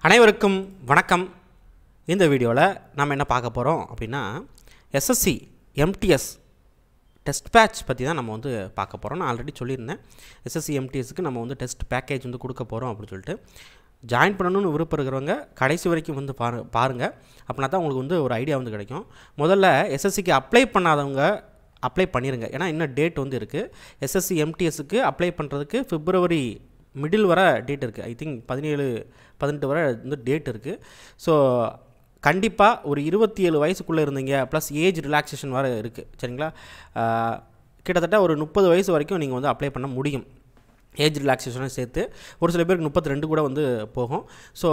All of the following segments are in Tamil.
அனைவருக்கும் வணக்கம் இந்த வீடியோவில் நம்ம என்ன பார்க்க போகிறோம் அப்படின்னா எஸ்எஸ்சி எம்டிஎஸ் டெஸ்ட் பேட்ச் பற்றி தான் நம்ம வந்து பார்க்க போகிறோம் நான் ஆல்ரெடி சொல்லியிருந்தேன் எஸ்எஸ்சி எம்டிஎஸ்க்கு நம்ம வந்து டெஸ்ட் பேக்கேஜ் வந்து கொடுக்க போகிறோம் அப்படின்னு சொல்லிட்டு ஜாயின் பண்ணணும்னு விருப்பம் இருக்கிறவங்க கடைசி வரைக்கும் வந்து பாரு பாருங்கள் அப்படின்னா தான் உங்களுக்கு வந்து ஒரு ஐடியா வந்து கிடைக்கும் முதல்ல எஸ்எஸ்சிக்கு அப்ளை பண்ணாதவங்க அப்ளை பண்ணிடுங்க ஏன்னா இன்னும் டேட் வந்து இருக்குது எஸ்எஸ்சி எம்டிஎஸ்க்கு அப்ளை பண்ணுறதுக்கு பிப்ரவரி மிடில் வர டேட் இருக்குது ஐ திங்க் பதினேழு பதினெட்டு வரை வந்து டேட் இருக்குது ஸோ கண்டிப்பாக ஒரு இருபத்தி ஏழு வயசுக்குள்ளே இருந்தீங்க ப்ளஸ் ஏஜ் ரிலாக்ஸேஷன் வர இருக்குது சரிங்களா ஆஹ், கிட்டத்தட்ட ஒரு முப்பது வயசு வரைக்கும் நீங்கள் வந்து அப்ளை பண்ண முடியும் ஏஜ் ரிலாக்ஸேஷனும் சேர்த்து ஒரு சில பேருக்கு முப்பத்தி ரெண்டு கூட வந்து போகும் ஸோ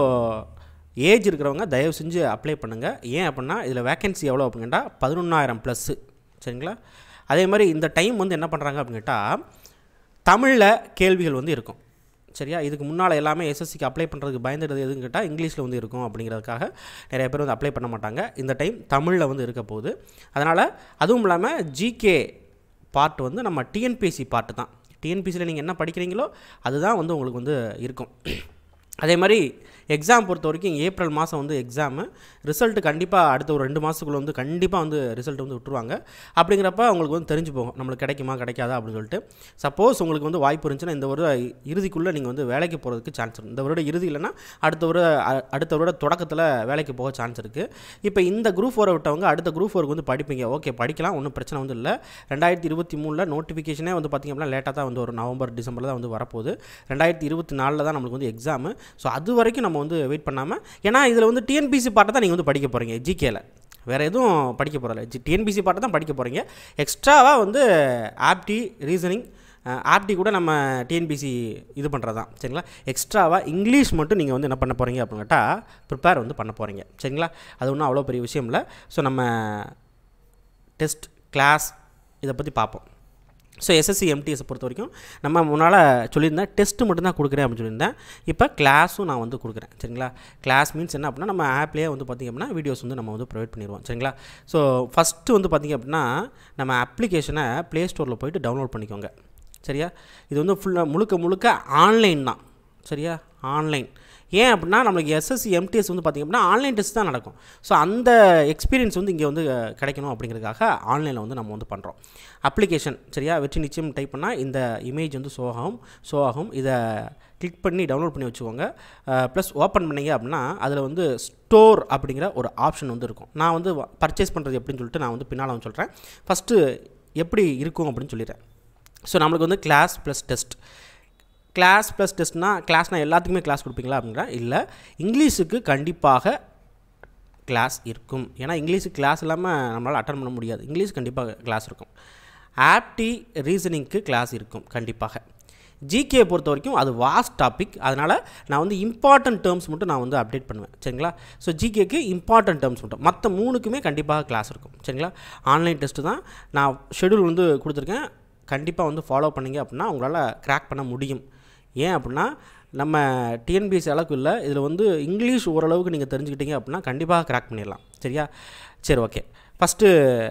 ஏஜ் இருக்கிறவங்க தயவு செஞ்சு அப்ளை பண்ணுங்கள் ஏன் அப்படின்னா இதில் வேக்கன்சி எவ்வளோ அப்படின்னா பதினொன்றாயிரம் ப்ளஸ்ஸு சரிங்களா அதே மாதிரி இந்த டைம் வந்து என்ன பண்ணுறாங்க அப்படின்னு கேட்டால் தமிழில் கேள்விகள் வந்து இருக்கும் சரியா இதுக்கு முன்னால் எல்லாமே எஸ்எஸ்சிக்கு அப்ளை பண்ணுறதுக்கு பயந்துடுறது எதுன்னு கேட்டால் இங்கிலீஷில் வந்து இருக்கும் அப்படிங்கிறதுக்காக நிறைய பேர் வந்து அப்ளை பண்ண மாட்டாங்க இந்த டைம் தமிழில் வந்து இருக்க போகுது அதனால் அதுவும் இல்லாமல் ஜிகே பார்ட் வந்து நம்ம டிஎன்பிஎஸ்சி பார்ட்டு தான் டிஎன்பிசியில் நீங்கள் என்ன படிக்கிறீங்களோ அதுதான் வந்து உங்களுக்கு வந்து இருக்கும் அதே மாதிரி எக்ஸாம் பொறுத்த வரைக்கும் ஏப்ரல் மாதம் வந்து எக்ஸாமு ரிசல்ட்டு கண்டிப்பாக அடுத்த ஒரு ரெண்டு மாதத்துக்குள்ள வந்து கண்டிப்பாக வந்து ரிசல்ட் வந்து விட்டுருவாங்க அப்படிங்கிறப்ப உங்களுக்கு வந்து தெரிஞ்சு போகும் நம்மளுக்கு கிடைக்குமா கிடைக்காதா அப்படின்னு சொல்லிட்டு சப்போஸ் உங்களுக்கு வந்து வாய்ப்பு இருந்துச்சுன்னா இந்த வருட இறுதிக்குள்ளே நீங்கள் வந்து வேலைக்கு போகிறதுக்கு சான்ஸ் இருக்குது இந்த வருட இறுதி இல்லைன்னா அடுத்த வருட அ- அடுத்த வருட தொடக்கத்தில் வேலைக்கு போக சான்ஸ் இருக்குது இப்போ இந்த குரூப் ஃபோரை விட்டவங்க அடுத்த குரூப் ஃபோருக்கு வந்து படிப்பீங்க ஓகே படிக்கலாம் ஒன்றும் பிரச்சனை வந்து இல்லை ரெண்டாயிரத்தி இருபத்தி மூணில் நோட்டிஃபிகேஷனே வந்து பார்த்திங்க அப்படின்னா லேட்டாக தான் வந்து ஒரு நவம்பர் டிசம்பரில் தான் வந்து வரப்போகுது ரெண்டாயிரத்தி இருபத்தி நாலில் தான் நம்மளுக்கு வந்து எக்ஸாமு ஸோ அது வரைக்கும் நம்ம வந்து வெயிட் பண்ணாமல் ஏன்னா இதில் வந்து டிஎன்பிசி பாட்டை தான் நீங்கள் வந்து படிக்க போகிறீங்க ஜிகேல வேறு எதுவும் படிக்க போகிறதில்ல ஜி டிஎன்பிசி பாட்டை தான் படிக்க போகிறீங்க எக்ஸ்ட்ராவாக வந்து ஆப்டி ரீசனிங் ஆப்டி கூட நம்ம டிஎன்பிசி இது பண்ணுறது தான் சரிங்களா எக்ஸ்ட்ராவாக இங்கிலீஷ் மட்டும் நீங்கள் வந்து என்ன பண்ண போகிறீங்க அப்படின்னு கேட்டால் ப்ரிப்பேர் வந்து பண்ண போகிறீங்க சரிங்களா அது ஒன்றும் அவ்வளோ பெரிய விஷயம் இல்லை ஸோ நம்ம டெஸ்ட் கிளாஸ் இதை பற்றி பார்ப்போம் ஸோ எஸ்எஸ்சி எம்டிஎஸ் பொறுத்த வரைக்கும் நம்ம முன்னால் சொல்லியிருந்தேன் டெஸ்ட்டு மட்டும்தான் கொடுக்குறேன் அப்படின்னு சொல்லியிருந்தேன் இப்போ கிளாஸும் நான் வந்து கொடுக்குறேன் சரிங்களா கிளாஸ் மீன்ஸ் என்ன அப்படின்னா நம்ம ஆப்லேயே வந்து பார்த்திங்க அப்படின்னா வீடியோஸ் வந்து நம்ம வந்து ப்ரொவைட் பண்ணிடுவோம் சரிங்களா ஸோ ஃபஸ்ட்டு வந்து பார்த்திங்க அப்படின்னா நம்ம அப்ளிகேஷனை ப்ளே ஸ்டோரில் போயிட்டு டவுன்லோட் பண்ணிக்கோங்க சரியா இது வந்து ஃபுல்லாக முழுக்க முழுக்க ஆன்லைன் தான் சரியா ஆன்லைன் ஏன் அப்படின்னா நம்மளுக்கு எஸ்எஸ்சி எம்டிஎஸ் வந்து பார்த்திங்க அப்படின்னா ஆன்லைன் டெஸ்ட் தான் நடக்கும் ஸோ அந்த எக்ஸ்பீரியன்ஸ் வந்து இங்கே வந்து அஹ், கிடைக்கணும் அப்படிங்கிறதுக்காக ஆன்லைனில் வந்து நம்ம வந்து பண்ணுறோம் அப்ளிகேஷன் சரியா வெற்றி நிச்சயம் டைப் பண்ணால் இந்த இமேஜ் வந்து ஷோ ஆகும் ஷோ ஆகும் இதை கிளிக் பண்ணி டவுன்லோட் பண்ணி வச்சுக்கோங்க ப்ளஸ் ஓப்பன் பண்ணீங்க அப்படின்னா அதில் வந்து ஸ்டோர் அப்படிங்கிற ஒரு ஆப்ஷன் வந்து இருக்கும் நான் வந்து பர்ச்சேஸ் பண்ணுறது எப்படின்னு சொல்லிட்டு நான் வந்து பின்னால் வந்து சொல்கிறேன் ஃபஸ்ட்டு எப்படி இருக்கும் அப்படின்னு சொல்லிடுறேன் ஸோ நம்மளுக்கு வந்து class plus test class plus டெஸ்ட்னா கிளாஸ்னால் எல்லாத்துக்குமே கிளாஸ் கொடுப்பீங்களா அப்படின்னா இல்லை இங்கிலீஷுக்கு கண்டிப்பாக கிளாஸ் இருக்கும் ஏன்னா இங்கிலீஷுக்கு கிளாஸ் இல்லாமல் நம்மளால் அட்டன் பண்ண முடியாது இங்கிலீஷ் கண்டிப்பாக கிளாஸ் இருக்கும் ஆப்டி ரீசனிங்க்கு கிளாஸ் இருக்கும் கண்டிப்பாக ஜிகே பொறுத்த வரைக்கும் அது வாஸ்ட் டாபிக் அதனால் நான் வந்து இம்பார்ட்டன்ட் டேர்ம்ஸ் மட்டும் நான் வந்து அப்டேட் பண்ணுவேன் சரிங்களா ஸோ ஜிகேக்கு இம்பார்ட்டன்ட் டேர்ம்ஸ் மட்டும் மற்ற மூணுக்குமே கண்டிப்பாக கிளாஸ் இருக்கும் சரிங்களா ஆன்லைன் டெஸ்ட்டு தான் நான் ஷெடியூல் வந்து கொடுத்துருக்கேன் கண்டிப்பாக வந்து ஃபாலோ பண்ணீங்க அப்படின்னா உங்களால் கிராக் பண்ண முடியும் ஏன் அப்படின்னா நம்ம டிஎன்பிஎஸ்சி அளவுக்கு இல்லை இதில் வந்து இங்கிலீஷ் ஓரளவுக்கு நீங்கள் தெரிஞ்சுக்கிட்டீங்க அப்படின்னா கண்டிப்பாக கிராக் பண்ணிடலாம் சரியா சரி ஓகே ஃபஸ்ட்டு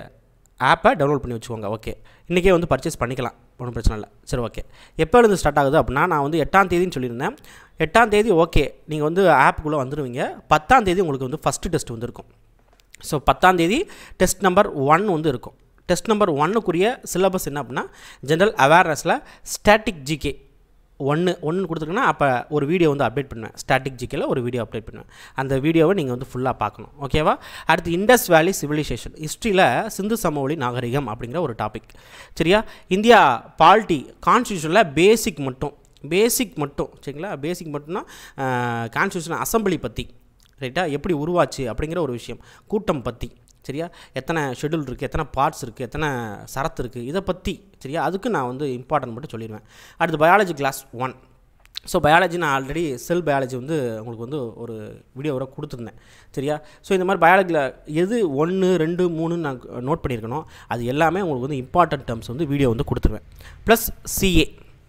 ஆப்பை டவுன்லோட் பண்ணி வச்சுக்கோங்க ஓகே இன்றைக்கே வந்து பர்ச்சேஸ் பண்ணிக்கலாம் ஒன்றும் பிரச்சனை இல்லை சரி ஓகே எப்போ இருந்து ஸ்டார்ட் ஆகுது அப்படின்னா நான் வந்து எட்டாம் தேதின்னு சொல்லியிருந்தேன் எட்டாம் தேதி ஓகே நீங்கள் வந்து ஆப்புக்குள்ளே வந்துடுவீங்க பத்தாம் தேதி உங்களுக்கு வந்து ஃபஸ்ட்டு டெஸ்ட் வந்து இருக்கும் ஸோ பத்தாம் தேதி டெஸ்ட் நம்பர் ஒன் வந்து இருக்கும் டெஸ்ட் நம்பர் ஒன்னுக்குரிய சிலபஸ் என்ன அப்படின்னா ஜென்ரல் அவேர்னஸில் ஸ்டாட்டிக் ஜிகே ஒன்று ஒன்று கொடுத்துருக்கேன்னா அப்போ ஒரு வீடியோ வந்து அப்டேட் பண்ணுவேன் ஸ்டாட்டிக் ஜிகேல ஒரு வீடியோ அப்டேட் பண்ணுவேன் அந்த வீடியோவை நீங்கள் வந்து ஃபுல்லாக பார்க்கணும் ஓகேவா அடுத்து இண்டஸ் வேலி சிவிலைசேஷன் ஹிஸ்ட்ரியில் சிந்து சமவெளி நாகரிகம் அப்படிங்கிற ஒரு டாபிக் சரியா இந்தியா பால்ட்டி கான்ஸ்டியூஷனில் பேசிக் மட்டும் பேசிக் மட்டும் சரிங்களா பேசிக் மட்டும்னா கான்ஸ்டியூஷன் அசம்பிளி பற்றி ரைட்டா எப்படி உருவாச்சு அப்படிங்கிற ஒரு விஷயம் கூட்டம் பற்றி சரியா எத்தனை ஷெட்யூல் இருக்குது எத்தனை பார்ட்ஸ் இருக்குது எத்தனை சரத்து இருக்குது இதை பற்றி சரியா அதுக்கு நான் வந்து இம்பார்ட்டன்ட் மட்டும் சொல்லிடுவேன் அடுத்து biology class one so biology நான் ஆல்ரெடி செல் பயாலஜி வந்து உங்களுக்கு வந்து ஒரு வீடியோவோட கொடுத்துருந்தேன் சரியா ஸோ இந்த மாதிரி பயாலஜியில் எது ஒன்று ரெண்டு மூணுன்னு நான் நோட் பண்ணியிருக்கணும் அது எல்லாமே உங்களுக்கு வந்து இம்பார்ட்டன்ட் டேர்ம்ஸ் வந்து வீடியோ வந்து கொடுத்துருவேன் ப்ளஸ் சிஏ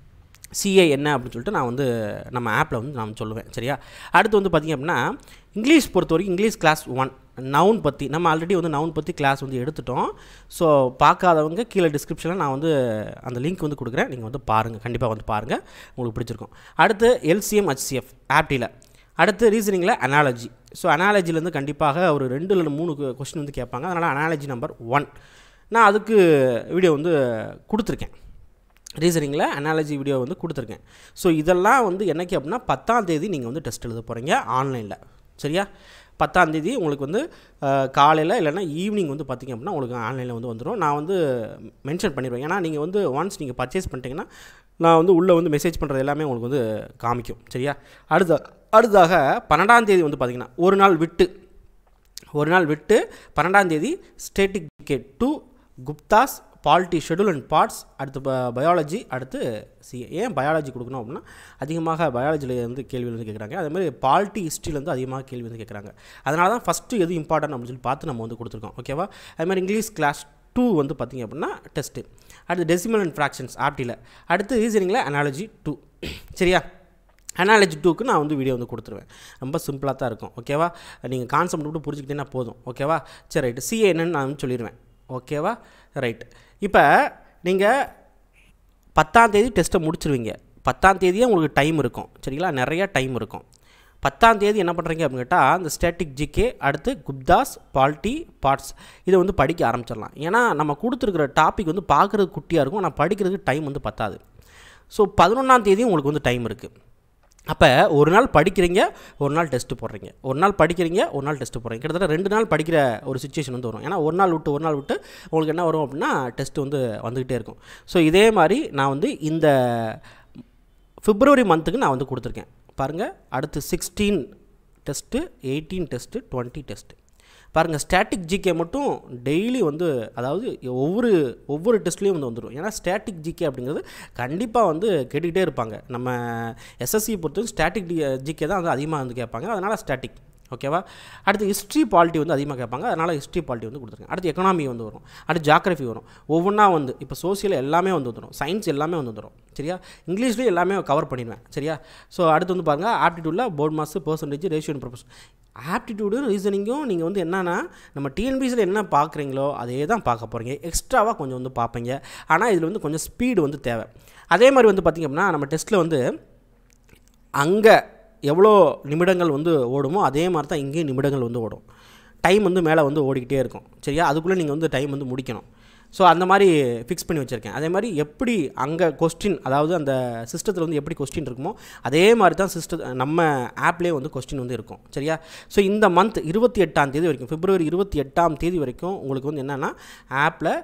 சிஏ என்ன அப்படின்னு சொல்லிட்டு நான் வந்து நம்ம ஆப்பில் வந்து நான் சொல்லுவேன் சரியா அடுத்து வந்து பார்த்திங்க அப்படின்னா இங்கிலீஷ் பொறுத்த வரைக்கும் இங்கிலீஷ் கிளாஸ் ஒன் நவுன் பற்றி நம்ம ஆல்ரெடி வந்து நவுன் பற்றி கிளாஸ் வந்து எடுத்துட்டோம் ஸோ பார்க்காதவங்க கீழே டிஸ்கிரிப்ஷனில் நான் வந்து அந்த லிங்க் வந்து கொடுக்குறேன் நீங்கள் வந்து பாருங்கள் கண்டிப்பாக வந்து பாருங்கள் உங்களுக்கு பிடிச்சிருக்கும் அடுத்து எல்சிஎம் ஹச்சிஎஃப் ஆப்டியில் அடுத்து ரீசனிங்கில் அனாலஜி ஸோ அனாலஜிலேருந்து கண்டிப்பாக ஒரு ரெண்டு இல்லை மூணு கொஸ்டின் வந்து கேட்பாங்க அதனால் அனாலஜி நம்பர் ஒன் நான் அதுக்கு வீடியோ வந்து கொடுத்துருக்கேன் ரீசனிங்கில் அனாலஜி வீடியோ வந்து கொடுத்துருக்கேன் ஸோ இதெல்லாம் வந்து என்னைக்கு அப்படின்னா பத்தாம் தேதி நீங்கள் வந்து டெஸ்ட் எழுத போகிறீங்க ஆன்லைனில் சரியா பத்தாம் தேதி உங்களுக்கு வந்து காலையில் இல்லைன்னா ஈவினிங் வந்து பார்த்திங்க அப்படின்னா உங்களுக்கு ஆன்லைனில் வந்து வந்துடும் நான் வந்து மென்ஷன் பண்ணிடுவேன் ஏன்னா நீங்கள் வந்து ஒன்ஸ் நீங்கள் பர்ச்சேஸ் பண்ணிட்டீங்கன்னா நான் வந்து உள்ளே வந்து மெசேஜ் பண்ணுறது எல்லாமே உங்களுக்கு வந்து காமிக்கும் சரியா அடுத்த அடுத்ததாக பன்னெண்டாம் தேதி வந்து பார்த்திங்கன்னா ஒரு நாள் விட்டு ஒரு நாள் விட்டு பன்னெண்டாம் தேதி static GK two Gupta's polity schedule and parts அடுத்து பயாலஜி அடுத்து சி ஏன் பயாலஜி கொடுக்கணும் அப்படின்னா அதிகமாக பயாலஜியில் வந்து கேள்வி வந்து கேட்குறாங்க அதேமாதிரி பாலிட்டி ஹிஸ்ட்ரியிலேருந்து அதிகமாக கேள்வி வந்து கேட்குறாங்க அதனால தான் ஃபஸ்ட்டு எது இம்பார்ட்டன்ட் அப்படின்னு சொல்லி பார்த்து நம்ம வந்து கொடுத்துருக்கோம் ஓகேவா அதுமாதிரி இங்கிலீஷ் கிளாஸ் டூ வந்து பார்த்திங்க அப்படின்னா டெஸ்ட்டு அடுத்து டெசிமல் அண்ட் ஃப்ராக்ஷன்ஸ் ஆப்டியில் அடுத்து ரீசனிங்கில் அனாலஜி டூ சரியா அனாலஜி டூக்கு நான் வந்து வீடியோ வந்து கொடுத்துருவேன் ரொம்ப சிம்பிளாக தான் இருக்கும் ஓகேவா நீங்கள் கான்செப்ட் மட்டும் புரிஞ்சுக்கிட்டீங்கன்னா போதும் ஓகேவா சரி ரைட்டு சிஏ என்னன்னு நான் சொல்லிடுவேன் ஓகேவா ரைட் இப்போ நீங்கள் பத்தாம் தேதி டெஸ்ட்டை முடிச்சிருவீங்க பத்தாம் தேதியே உங்களுக்கு டைம் இருக்கும் சரிங்களா நிறையா டைம் இருக்கும் பத்தாம் தேதி என்ன பண்ணுறீங்க அப்படின்னு கேட்டால் அந்த ஸ்டேட்டிக் ஜிகே அடுத்து குப்தாஸ் பால்ட்டி பார்ட்ஸ் இதை வந்து படிக்க ஆரம்பிச்சிடலாம் ஏன்னா நம்ம கொடுத்துருக்குற டாபிக் வந்து பார்க்குறது குட்டியாக இருக்கும் ஆனால் படிக்கிறதுக்கு டைம் வந்து பத்தாது ஸோ பதினொன்றாம் தேதியும் உங்களுக்கு வந்து டைம் இருக்குது அப்போ ஒரு நாள் படிக்கிறீங்க ஒரு நாள் டெஸ்ட்டு போடுறீங்க ஒரு நாள் படிக்கிறீங்க ஒரு நாள் டெஸ்ட்டு போடுறீங்க கிட்டத்தட்ட ரெண்டு நாள் படிக்கிற ஒரு சுச்சுவேஷன் வந்து வரும் ஏன்னா ஒரு நாள் விட்டு ஒரு நாள் விட்டு உங்களுக்கு என்ன வரும் அப்படின்னா டெஸ்ட்டு வந்து வந்துக்கிட்டே இருக்கும் ஸோ இதே மாதிரி நான் வந்து இந்த பிப்ரவரி மந்த்துக்கு நான் வந்து கொடுத்துருக்கேன் பாருங்கள் அடுத்து sixteen test eighteen test twenty test பாருங்கள் ஸ்டாட்டிக் ஜிகே மட்டும் டெய்லி வந்து அதாவது ஒவ்வொரு ஒவ்வொரு டெஸ்ட்லேயும் வந்து வந்துடும் ஏன்னா ஸ்டாட்டிக் ஜிகே அப்படிங்கிறது கண்டிப்பாக வந்து கேட்டுக்கிட்டே இருப்பாங்க நம்ம எஸ்எஸ்சி பொறுத்தவரைக்கும் ஸ்டாட்டிக் ஜிகே தான் வந்து அதிகமாக வந்து கேட்பாங்க அதனால் ஸ்டாட்டிக் ஓகேவா அடுத்து ஹிஸ்ட்ரி பாலிட்டி வந்து அதிகமாக கேட்பாங்க அதனால் ஹிஸ்ட்ரி பாலிட்டி வந்து கொடுத்துருக்கேன் அடுத்து எக்கனாமி வந்து வரும் அடுத்து ஜாகிரஃபி வரும் ஒவ்வொன்றா வந்து இப்போ சோசியல் எல்லாமே வந்து வந்துடும் சயின்ஸ் எல்லாமே வந்து வந்துடும் சரியா இங்கிலீஷ்லேயும் எல்லாமே கவர் பண்ணிடுவேன் சரியா ஸோ அடுத்து வந்து பாருங்கள் ஆப்டிடியூடில் போர்ட் மாஸ் பர்சன்டேஜ் ரேஷியோ ப்ரொபோஸ் ஆப்டிடியூடு ரீசனிங்கும் நீங்கள் வந்து என்னென்னா நம்ம டிஎன்பிசியில் என்ன பார்க்குறீங்களோ அதே தான் பார்க்க போகிறீங்க எக்ஸ்ட்ராவாக கொஞ்சம் வந்து பார்ப்பீங்க ஆனால் இதில் வந்து கொஞ்சம் ஸ்பீடு வந்து தேவை அதே மாதிரி வந்து பார்த்திங்க அப்படின்னா நம்ம டெஸ்ட்டில் வந்து அங்கே எவ்வளோ நிமிடங்கள் வந்து ஓடுமோ அதே மாதிரி தான் இங்கேயும் நிமிடங்கள் வந்து ஓடும் டைம் வந்து மேலே வந்து ஓடிக்கிட்டே இருக்கும் சரியா அதுக்குள்ளே நீங்கள் வந்து டைம் வந்து முடிக்கணும் ஸோ அந்த மாதிரி ஃபிக்ஸ் பண்ணி வச்சுருக்கேன் அதே மாதிரி எப்படி அங்கே கொஸ்டின் அதாவது அந்த சிஸ்டத்தில் வந்து எப்படி கொஸ்டின் இருக்குமோ அதே மாதிரி தான் சிஸ்ட நம்ம ஆப்லேயே வந்து கொஸ்டின் வந்து இருக்கும் சரியா ஸோ இந்த மந்த் இருபத்தி எட்டாம் தேதி வரைக்கும் பிப்ரவரி இருபத்தி எட்டாம் தேதி வரைக்கும் உங்களுக்கு வந்து என்னென்னா ஆப்பில்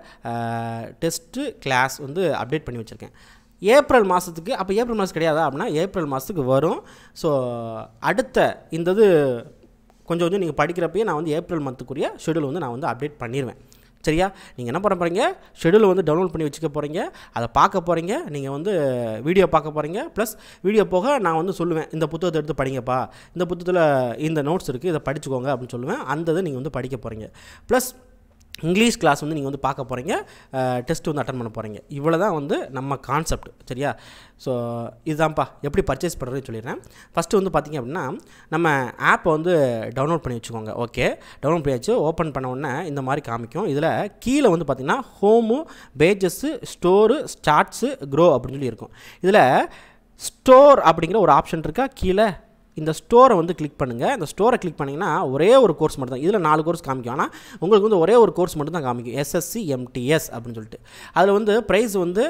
டெஸ்ட்டு கிளாஸ் வந்து அப்டேட் பண்ணி வச்சுருக்கேன் ஏப்ரல் மாதத்துக்கு அப்போ ஏப்ரல் மாதம் கிடையாதா அப்படின்னா ஏப்ரல் மாதத்துக்கு வரும் ஸோ அடுத்த இந்த இது கொஞ்சம் கொஞ்சம் நீங்கள் படிக்கிறப்பயே நான் வந்து ஏப்ரல் மந்த்துக்குரிய ஷெடியூல் வந்து நான் வந்து அப்டேட் பண்ணிடுவேன் சரியா நீங்கள் என்ன பண்ண போகிறீங்க ஷெடியூல் வந்து டவுன்லோட் பண்ணி வச்சுக்க போகிறீங்க அதை பார்க்க போகிறீங்க நீங்கள் வந்து வீடியோ பார்க்க போகிறீங்க ப்ளஸ் வீடியோ போக நான் வந்து சொல்லுவேன் இந்த புத்தகத்தை எடுத்து படிங்கப்பா இந்த புத்தகத்தில் இந்த நோட்ஸ் இருக்குது இதை படிச்சுக்கோங்க அப்படின்னு சொல்லுவேன் அந்த இதை நீங்கள் வந்து படிக்க போகிறீங்க ப்ளஸ் இங்கிலீஷ் கிளாஸ் வந்து நீங்கள் வந்து பார்க்க போகிறீங்க டெஸ்ட் வந்து அட்டன் பண்ண போகிறீங்க இவ்வளோ தான் வந்து நம்ம கான்செப்ட் சரியா ஸோ இதுதான்ப்பா எப்படி பர்ச்சேஸ் பண்ணுறதுன்னு சொல்லிடுறேன் ஃபஸ்ட்டு வந்து பார்த்திங்க அப்படின்னா நம்ம ஆப்பை வந்து டவுன்லோட் பண்ணி வச்சுக்கோங்க ஓகே டவுன்லோட் பண்ணி வச்சு ஓப்பன் பண்ண உடனே இந்த மாதிரி காமிக்கும் இதில் கீழே வந்து பார்த்திங்கன்னா home pages store starts grow அப்படின்னு சொல்லி இருக்கும் இதில் ஸ்டோர் அப்படிங்கிற ஒரு ஆப்ஷன் இருக்கா கீழே இந்த ஸ்டோரை வந்து கிளிக் பண்ணுங்கள் இந்த ஸ்டோரை கிளிக் பண்ணிங்கன்னா ஒரே ஒரு கோர்ஸ் மட்டும் தான் இதில் நாலு கோர்ஸ் காமிக்கும் ஆனால் உங்களுக்கு வந்து ஒரே ஒரு கோர்ஸ் மட்டும் தான் காமிக்கும் எஸ்எஸ்சி எம்டிஎஸ் அப்படின்னு சொல்லிட்டு அதில் வந்து ப்ரைஸ் வந்து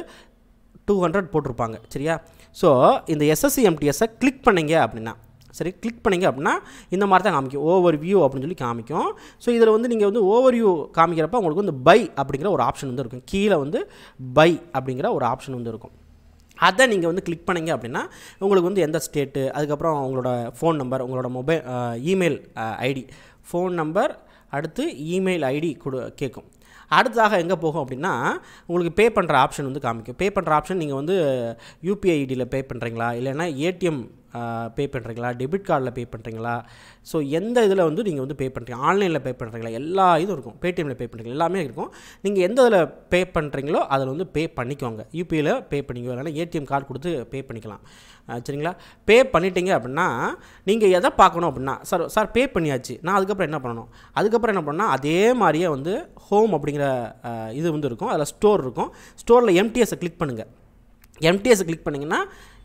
டூ ஹண்ட்ரட் போட்டிருப்பாங்க சரியா ஸோ இந்த எஸ்எஸ்சி எம்டிஎஸ்ஸை கிளிக் பண்ணிங்க அப்படின்னா சரி கிளிக் பண்ணிங்க அப்படின்னா இந்த மாதிரி தான் காமிக்கும் ஓவர் வியூ அப்படின்னு சொல்லி காமிக்கும் ஸோ இதில் வந்து நீங்கள் வந்து ஓவர் வியூ காமிக்கிறப்ப உங்களுக்கு வந்து பை அப்படிங்கிற ஒரு ஆப்ஷன் வந்து இருக்கும் கீழே வந்து பை அப்படிங்கிற ஒரு ஆப்ஷன் வந்து இருக்கும் அதை நீங்கள் வந்து கிளிக் பண்ணிங்க அப்படின்னா உங்களுக்கு வந்து எந்த ஸ்டேட்டு அதுக்கப்புறம் உங்களோட ஃபோன் நம்பர் உங்களோட mobile email ID phone number அடுத்து இமெயில் ஐடி கொடு கேட்கும் அடுத்ததாக எங்கே போகும் அப்படின்னா உங்களுக்கு பே பண்ணுற ஆப்ஷன் வந்து காமிக்கும் பே பண்ணுற ஆப்ஷன் நீங்கள் வந்து யூபிஐ ஐடியில் பே பண்ணுறீங்களா இல்லைன்னா ஏடிஎம் பே பண்ணுறீங்களா டெபிட் கார்டில் பே பண்ணுறீங்களா ஸோ எந்த இதில் வந்து நீங்கள் வந்து பே பண்ணுறீங்க ஆன்லைனில் பே பண்ணுறீங்களா எல்லா இதுவும் இருக்கும் பேடிஎம்மில் பே பண்ணுறீங்க எல்லாமே இருக்கும் நீங்கள் எந்த இதில் பே பண்ணுறீங்களோ அதில் வந்து பே பண்ணிக்கோங்க யூபிஐயில் பே பண்ணிக்கோ இல்லைனா ஏடிஎம் கார்டு கொடுத்து பே பண்ணிக்கலாம் சரிங்களா பே பண்ணிட்டீங்க அப்படின்னா நீங்கள் எதை பார்க்கணும் அப்படின்னா சார் சார் பே பண்ணியாச்சு நான் அதுக்கப்புறம் என்ன பண்ணணும் அதுக்கப்புறம் என்ன பண்ணால் அதே மாதிரியே வந்து ஹோம் அப்படிங்கிற இது வந்து இருக்கும் அதில் ஸ்டோர் இருக்கும் ஸ்டோரில் எம்டிஎஸை கிளிக் பண்ணுங்கள் எம்டிஎஸை கிளிக் பண்ணிங்கன்னா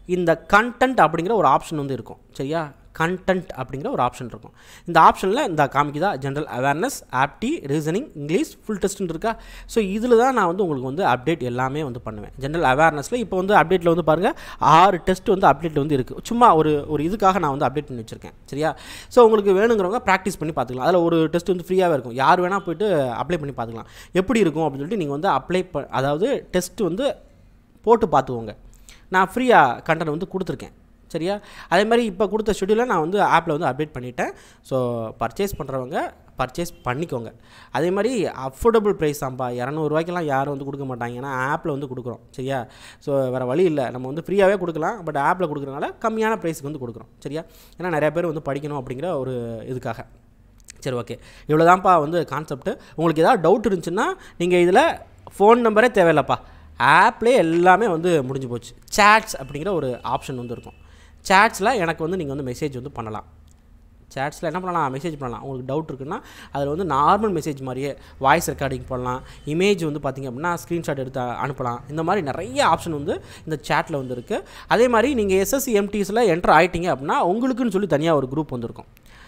இந்த கண்டென்ட் அப்படிங்கிற ஒரு ஆப்ஷன் வந்து இருக்கும் சரியா கண்டென்ட் அப்படிங்கிற ஒரு ஆப்ஷன் இருக்கும் இந்த ஆப்ஷனில் இந்த காமிக்குதா general awareness apti reasoning English full டெஸ்ட்னு இருக்கா ஸோ இதில் தான் நான் வந்து உங்களுக்கு வந்து அப்டேட் எல்லாமே வந்து பண்ணுவேன் ஜென்ரல் அவேர்னஸில் இப்போ வந்து அப்டேட்டில் வந்து பாருங்கள் ஆறு டெஸ்ட் வந்து அப்டேட் வந்து இருக்குது சும்மா ஒரு ஒரு இதுக்காக நான் வந்து அப்டேட் பண்ணி வச்சுருக்கேன் சரியா ஸோ உங்களுக்கு வேணுங்கிறவங்க ப்ராக்டிஸ் பண்ணி பார்த்துக்கலாம் அதில் ஒரு டெஸ்ட் வந்து ஃப்ரீயாகவே இருக்கும் யார் வேணால் போயிட்டு அப்ளை பண்ணி பார்த்துக்கலாம் எப்படி இருக்கும் அப்படின்னு சொல்லிட்டு நீங்கள் வந்து அப்ளை ப அதாவது டெஸ்ட் வந்து போட்டு பார்த்துக்கோங்க நான் ஃப்ரீயாக கண்டென்ட் வந்து கொடுத்துருக்கேன் சரியா அதே மாதிரி இப்போ கொடுத்த ஷெடியூலை நான் வந்து ஆப்பில் வந்து அப்டேட் பண்ணிட்டேன் ஸோ பர்ச்சேஸ் பண்ணுறவங்க பர்ச்சேஸ் பண்ணிக்கோங்க அதே மாதிரி அஃபோர்டபுள் ப்ரைஸ் தான்ப்பா இரநூறுவாய்க்கெல்லாம் யாரும் வந்து கொடுக்க மாட்டாங்க ஏன்னா ஆப்பில் வந்து கொடுக்குறோம் சரியா ஸோ வேறு வழி இல்லை நம்ம வந்து ஃப்ரீயாகவே கொடுக்கலாம் பட் ஆப்பில் கொடுக்குறனால கம்மியான ப்ரைஸுக்கு வந்து கொடுக்குறோம் சரியா ஏன்னா நிறைய பேர் வந்து படிக்கணும் அப்படிங்கிற ஒரு இதுக்காக சரி ஓகே இவ்வளோதான்ப்பா வந்து கான்செப்ட் உங்களுக்கு ஏதாவது டவுட் இருந்துச்சுன்னா நீங்கள் இதில் ஃபோன் நம்பரே தேவையில்லப்பா ஆப்லேயே எல்லாமே வந்து முடிஞ்சு போச்சு சேட்ஸ் அப்படிங்கிற ஒரு ஆப்ஷன் வந்து இருக்கும் சேட்ஸில் எனக்கு வந்து நீங்கள் வந்து மெசேஜ் வந்து பண்ணலாம் சேட்ஸில் என்ன பண்ணலாம் மெசேஜ் பண்ணலாம் உங்களுக்கு டவுட் இருக்குன்னா அதில் வந்து நார்மல் மெசேஜ் மாதிரியே வாய்ஸ் ரெக்கார்டிங் பண்ணலாம் இமேஜ் வந்து பார்த்திங்க அப்படின்னா ஸ்க்ரீன்ஷாட் எடுத்து அனுப்பலாம் இந்த மாதிரி நிறைய ஆப்ஷன் வந்து இந்த சேட்டில் வந்து இருக்குது அதே மாதிரி நீங்கள் எஸ்எஸ்சி எம்டிஸில் என்டர் ஆகிட்டீங்க அப்படின்னா உங்களுக்குன்னு சொல்லி தனியாக ஒரு குரூப் வந்துருக்கும்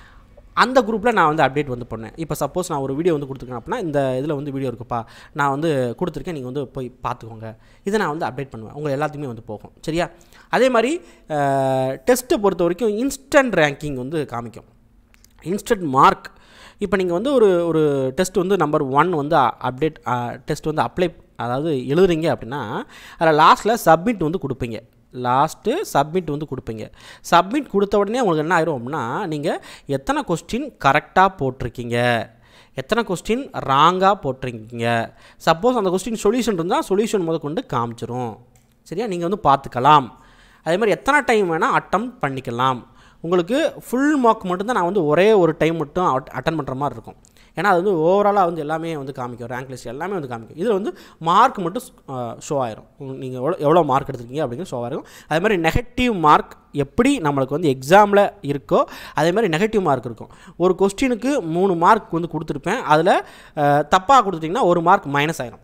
அந்த குரூப்பில் நான் வந்து அப்டேட் வந்து பண்ணேன் இப்போ சப்போஸ் நான் ஒரு வீடியோ வந்து கொடுத்துருக்கேன் அப்படின்னா இந்த இதில் வந்து வீடியோ இருக்குப்பா நான் வந்து கொடுத்துருக்கேன் நீங்கள் வந்து போய் பார்த்துக்கோங்க இதை நான் வந்து அப்டேட் பண்ணுவேன் உங்கள் எல்லாத்துக்குமே வந்து போகும் சரியா அதே மாதிரி டெஸ்ட்டை பொறுத்த வரைக்கும் இன்ஸ்டன்ட் ரேங்கிங் வந்து காமிக்கும் இன்ஸ்டன்ட் மார்க் இப்போ நீங்கள் வந்து ஒரு ஒரு டெஸ்ட் வந்து நம்பர் ஒன் வந்து அப்டேட் டெஸ்ட் வந்து அப்ளை அதாவது எழுதுறீங்க அப்படின்னா அதில் லாஸ்ட்டில் சப்மிட் வந்து கொடுப்பீங்க லாஸ்ட்டு சப்மிட் வந்து கொடுப்பீங்க சப்மிட் கொடுத்த உடனே உங்களுக்கு என்ன ஆயிரும் அப்படின்னா நீங்கள் எத்தனை கொஸ்டின் கரெக்டாக போட்டிருக்கீங்க எத்தனை கொஸ்டின் ராங்காக போட்டிருக்கீங்க சப்போஸ் அந்த கொஸ்டின் சொல்யூஷன் இருந்தால் சொல்யூஷன் முத கொண்டு காமிச்சிரும் சரியா நீங்கள் வந்து பார்த்துக்கலாம் அதே மாதிரி எத்தனை டைம் வேணால் அட்டம் பண்ணிக்கலாம் உங்களுக்கு ஃபுல் மார்க் மட்டும்தான் நான் வந்து ஒரே ஒரு டைம் மட்டும் அட்டன் பண்ணுற மாதிரி இருக்கும் ஏன்னா அது வந்து ஓவராலாக வந்து எல்லாமே வந்து காமிக்கும் ரேங்க் லிஸ்ட் எல்லாமே வந்து காமிக்கும் இதில் வந்து மார்க் மட்டும் ஷோ ஆயிரும் நீங்கள் எவ்வளோ எவ்வளோ மார்க் எடுத்திருக்கீங்க அப்படிங்கிற ஷோ ஆயிரும் அதே மாதிரி நெகட்டிவ் மார்க் எப்படி நம்மளுக்கு வந்து எக்ஸாமில் இருக்கோ அதே மாதிரி நெகட்டிவ் மார்க் இருக்கும் ஒரு கொஸ்டினுக்கு மூணு மார்க் வந்து கொடுத்துருப்பேன் அதில் தப்பாக கொடுத்துட்டிங்கன்னா ஒரு மார்க் மைனஸ் ஆயிரும்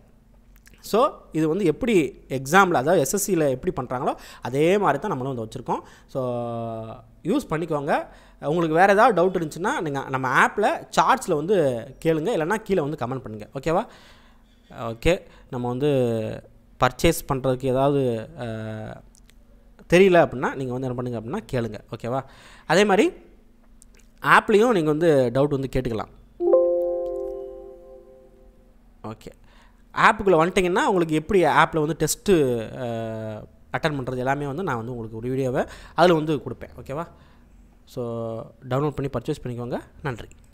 ஸோ இது வந்து எப்படி எக்ஸாமில் அதாவது எஸ்எஸ்சியில் எப்படி பண்ணுறாங்களோ அதே மாதிரி தான் நம்மளும் வந்து வச்சுருக்கோம் ஸோ யூஸ் பண்ணிக்கோங்க உங்களுக்கு வேறு ஏதாவது டவுட் இருந்துச்சுன்னா நீங்கள் நம்ம ஆப்பில் சார்ட்ஸில் வந்து கேளுங்க இல்லைனா கீழே வந்து கமெண்ட் பண்ணுங்கள் ஓகேவா ஓகே நம்ம வந்து பர்ச்சேஸ் பண்ணுறதுக்கு ஏதாவது தெரியல அப்படின்னா நீங்கள் வந்து என்ன பண்ணுங்க அப்படின்னா கேளுங்க ஓகேவா அதே மாதிரி ஆப்லேயும் நீங்கள் வந்து டவுட் வந்து கேட்டுக்கலாம் ஓகே ஆப்புக்குள்ளே வந்துட்டிங்கன்னா உங்களுக்கு எப்படி ஆப்பில் வந்து டெஸ்ட்டு அட்டன் பண்ணுறது எல்லாமே வந்து நான் வந்து உங்களுக்கு ஒரு வீடியோவை அதில் வந்து கொடுப்பேன் ஓகேவா ஸோ டவுன்லோட் பண்ணி பர்ச்சேஸ் பண்ணிக்கோங்க நன்றி